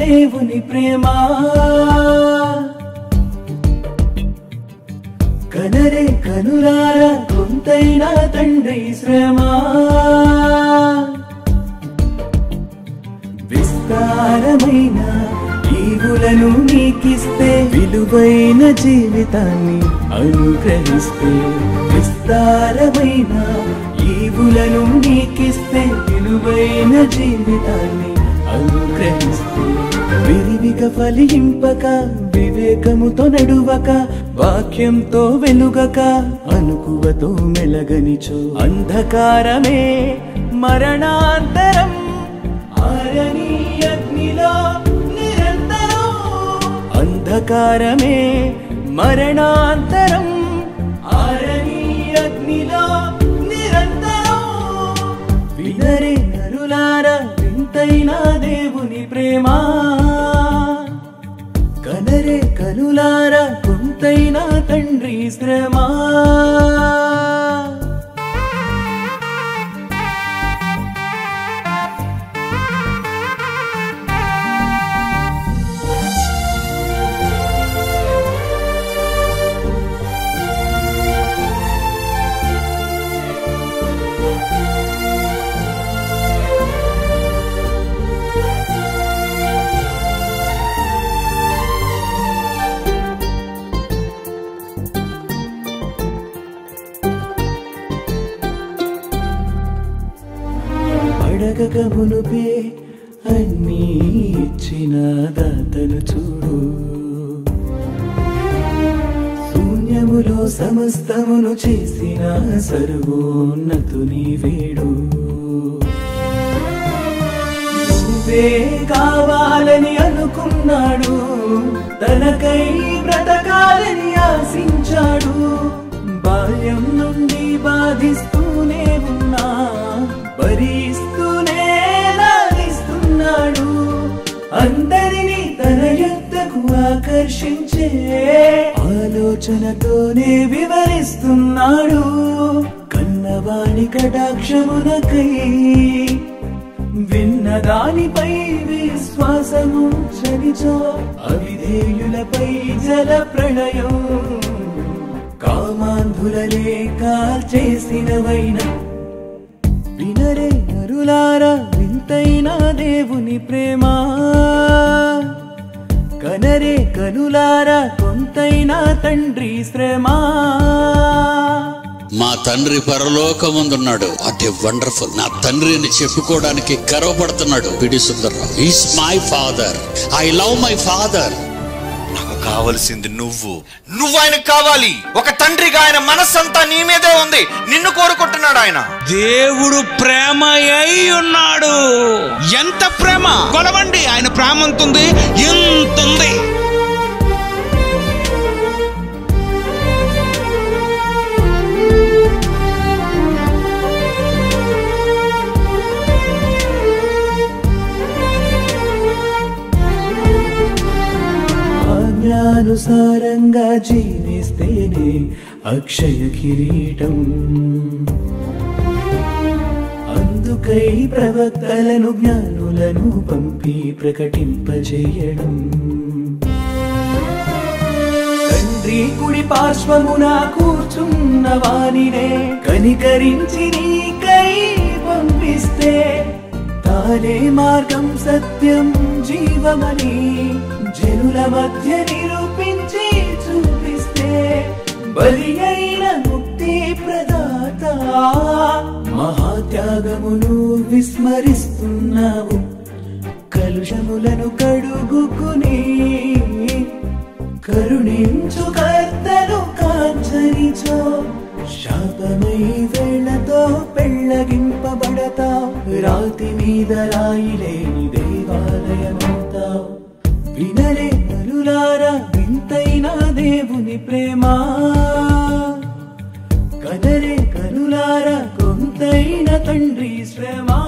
దేవుని ప్రేమ కనరే కనులారా కొంతైనా తండ్రి శ్రమ విస్తారమైన ఈవులను నీకిస్తే విలువైన జీవితాన్ని అనుగ్రహిస్తే విస్తారమైన ఈవులను నీకిస్తే విలువైన జీవితాన్ని అనుగ్రహిస్తే విరివిగా ఫలింపక వివేకముతో నడువక వాక్యంతో వెలుగక అనుకువతో మెలగనిచో అంధకారమే మరణాంతరం ఆరని అగ్నిలో నిరంతరం అంధకారమే మరణాంతరం ఆరని అగ్నిలో నిరంతరం వినరే నరులారా వింతైన దేవుని ప్రేమ కనరే కనులారా కొంతైన తండ్రి శ్రమ అడగక మునుపే అన్నీ ఇచ్చిన దాతను చూడు శూన్యములో సమస్తమును చేసిన సర్వోన్నతుని వేడు నువ్వే కావాలని అనుకున్నాడు తనకై బ్రతకాలని ఆశించాడు బాల్యం నుండి బాధిస్తూనే ఉన్నా భరిస్తూనే లాగిస్తున్నాడు అందరినీ తన యుద్ధకు ఆకర్షించే ఆలోచనతోనే వివరిస్తున్నాడు కన్నవాణి కటాక్షమునకై విన్నదానిపై విశ్వాసము చలిచో అవిధేయులపై జల ప్రళయం కామాంధులలే కాల్చేసినవైన వినరే నరులారా వింతైన దేవుని ప్రేమ కనరే కనులారా కొంతైనా తండ్రి శ్రమ మా తండ్రి పరలోకముందున్నాడు వాట్ ఏ వండర్ఫుల్ నా తండ్రి అని చెప్పుకోవడానికి గర్వపడుతున్నాడు PD Sundarrao is my father I love my father నాకు కావలసింది నువ్వు నువ్వు ఆయనకు కావాలి ఒక తండ్రిగా ఆయన మనస్సంతా నీ మీదే ఉంది నిన్ను కోరుకుంటున్నాడు ఆయన దేవుడు ప్రేమ అయి ఉన్నాడు ఎంత ప్రేమ కొలవండి ఆయన ప్రేమ ఎంతుంది ఎంతుంది ఆజ్ఞానుసారంగా జీవిస్తేనే అక్షయ కిరీటం అందుకై ప్రవక్తలను జ్ఞానులను పంపి ప్రకటింపజేయడం తండ్రి కుడి పార్శ్వమున కూర్చున్న వానినే కనికరించి నీకై పంపిస్తే తానే మార్గం సత్యం జీవమని జనుల మధ్య నిరూపించి చూపిస్తే బలి అయిన ముక్తి ప్రదాత మహాత్యాగమును విస్మరిస్తున్నావు కలుషములను కడుగుకుని కరుణించు కర్తను కాంచనిచో శాపమై వేళతో పెళ్ళగింపబడతా రాతి మీద రాయిలేని దేవాలయమవుతావు వినరే నలులారా వింతైన దేవుని ప్రేమ కదరే కనులారా కొంతైన తండ్రి శ్రమ